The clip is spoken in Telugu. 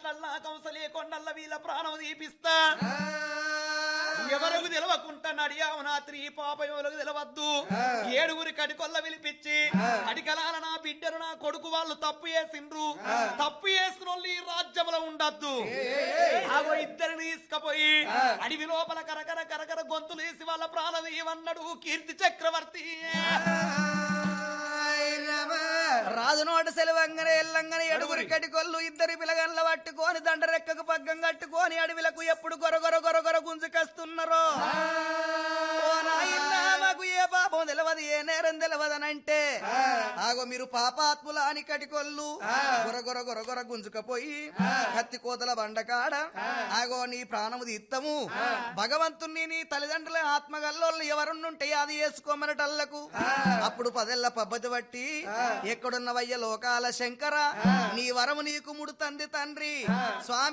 కల్లా కంసలే కొండల్ల వీళ్ళ ప్రాణం తీపిస్తా ఎవరకు తెలవకుంటా నడియావు నాత్రి పాప ఎవరికి తెలవద్దు ఏడుగురి కడికొల్ల విలిపించి అడికలాల నా బిడ్డను నా కొడుకు వాళ్ళు తప్పు చేసిండ్రు తప్పు చేసిన వాళ్ళు ఈ రాజ్యంలో ఉండద్దు ఆగో ఇద్దరిని తీసుకపోయి అడవి లోపల కరకర కరకర గొంతులు వేసి వాళ్ళ ప్రాణం ఏమన్నాడు కీర్తి చక్రవర్తి రాజు నోట సెలవంగనే ఎల్లంగనే ఎడుగురి కటికొల్లు ఇద్దరి పిలగన్ల పట్టుకొని దండరెక్కకు పగ్గం కట్టుకొని అడవిలకు ఎప్పుడు గొరగొర గొరగొర గుంజుకొస్తున్నారో ఓ నాయనా, మాకు ఏ పాపం తెలియదు ఏ నేరం తెలియదనంటే ఆగో మీరు పాపాత్ముల అని కటికొల్లు గొరగొర గొరగొర గుంజుకపోయి కత్తి కోతల బండకాడ ఆగో నీ ప్రాణము తీత్తము భగవంతుణ్ణి నీ తల్లిదండ్రుల ఆత్మగల్లోళ్ళు ఎవరున్నుంటే అది వేసుకోమనటల్లకు అప్పుడు పదెల్ల పబ్బతి బట్టి ఎక్కడున్నవయ్య లోకాల శంకర నీ వరము నీకు ముడుతంది తండ్రి స్వామి